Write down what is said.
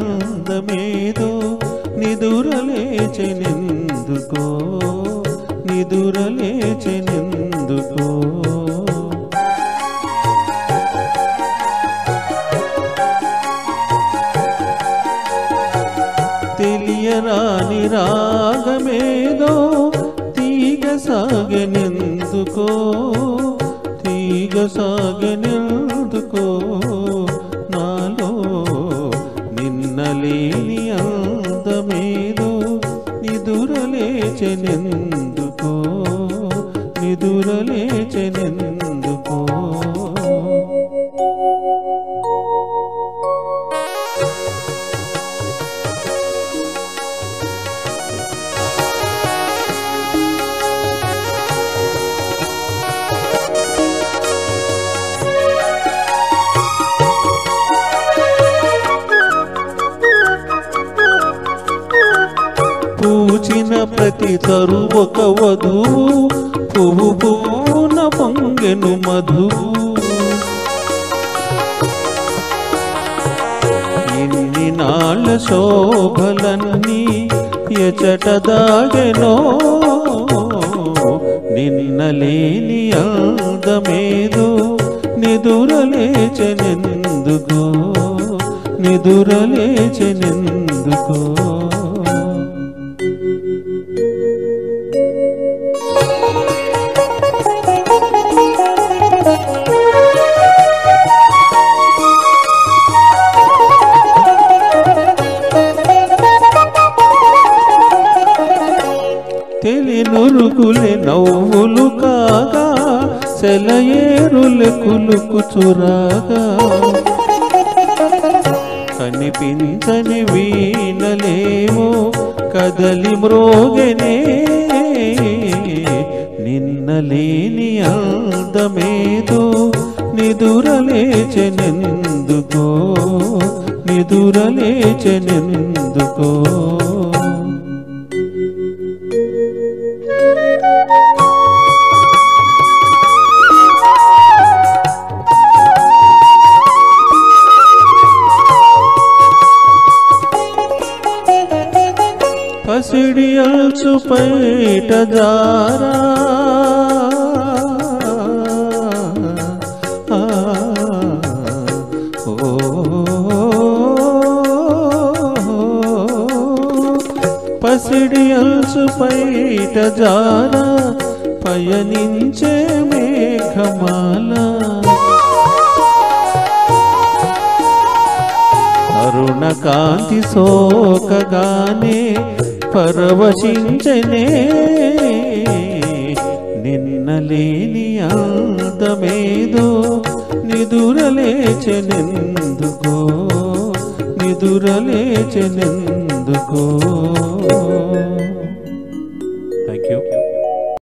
అందమేదో నిదురలేచెనెందుకో నిదురలేచెనెందుకో తెలియరాని రాగమేదో తీగ సాగెనెందుకో తీగ సాగెనెందుకో నాలో నిన్నలేని అందమేదో నిదురలేచెనెందుకో నిదురలేచెనెందుకో పూచిన ప్రతి తరు ఒక వధువు పువ్వు పువ్వున పొంగెను మధువు ఇన్ని నాళ్ళ శోభలన్నీ ఎచట దాగెనో నిన్నలేని అందమేదో నిదురలేచెనెందుకో నిదురలేచెనెందుకో తెలినురుగులే నవ్వులు కాగా సెలయేరులే కులుకుచురాగా కనిపించని వీణలేమో కదలి మ్రోగెనే నిన్నలేని అందమేదో నిదురలేచెనెందుకో నిదురలేచెనెందుకో పసిడి అల్చు పైట జారా ఆ, ఓ, పసిడి అల్చు పైట జారా పయనించే మేఘమాల అరుణ కాంతి సోకగానే పరవశించనే నిన్నలేని అందమేదో నిదురలేచెనెందుకో నిదురలేచెనెందుకో